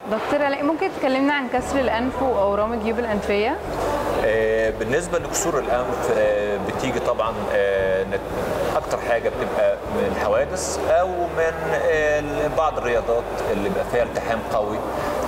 دكتور علاء ممكن تكلمنا عن كسر الانف واورام الجيوب الانفيه آه، بالنسبه لكسور الانف آه، بتيجي طبعا آه، نت- اكتر حاجه بتبقى من الحوادث او من آه، بعض الرياضات اللي بيبقى فيها التحام قوي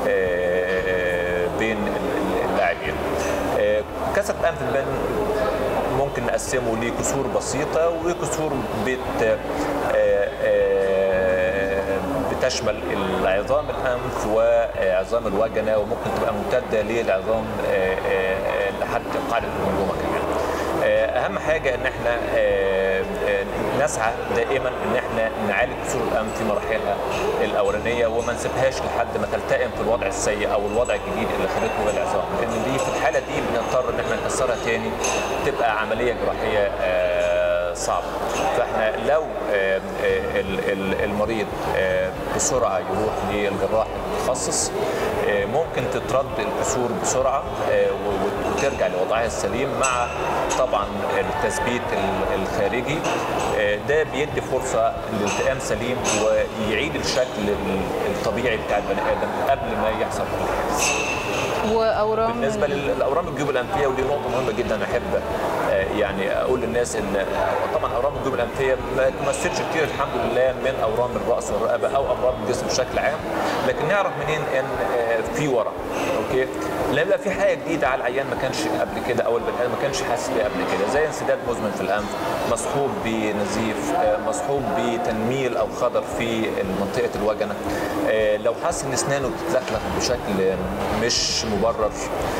آه، بين ال- ال- اللاعبين آه، كسر الانف بين ممكن نقسمه لكسور بسيطه وكسور بت آه، آه، بتشمل العظام الانف وعظام الوجنه وممكن تبقى ممتده للعظام آه، آه، لحد قاعده الجمجمه كمان. آه، اهم حاجه ان احنا آه، آه، نسعى دائما ان احنا نعالج كسور الانف في مراحلها الاولانيه وما نسيبهاش لحد ما تلتئم في الوضع السيء او الوضع الجديد اللي خدته العظام لان دي في الحاله دي بنضطر ان احنا نكسرها تاني تبقى عمليه جراحيه آه، صعبه فاحنا لو آه، آه، ال- ال- المريض آه، بسرعه يروح للجراح المتخصص آه، ممكن تترد الكسور بسرعه آه، و- و- وترجع لوضعها السليم مع طبعا التثبيت ال- الخارجي آه، ده بيدي فرصه لالتئام سليم ويعيد الشكل ال- الطبيعي بتاع البني ادم قبل ما يحصل الحادث واورام بالنسبه للاورام الجيوب الانفيه ودي نقطه مهمه جدا احب آه، يعني اقول للناس ان طبعا اورام الجيوب الانفيه ما تمثلش كتير الحمد لله من اورام الراس والرقبه او امراض الجسم بشكل عام لكن نعرف منين ان آه، في ورم اوكي لما يبقى في حاجه جديده على العيان ما كانش قبل كده او البني ادم ما كانش حاسس بيها قبل كده زي انسداد مزمن في الانف مصحوب بنزيف آه، مصحوب بتنميل او خضر في منطقه الوجنه آه، لو حس ان اسنانه بتتلخلخ بشكل مش مبرر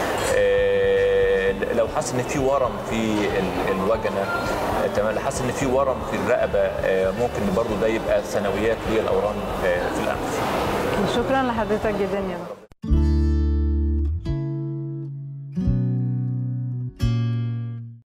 آه، لو حس ان في ورم في ال- الوجنه آه، تمام لو حس ان في ورم في الرقبه آه، ممكن برضو ده يبقى ثانويات للاورام آه، في الانف شكرا لحضرتك جدا يا دكتور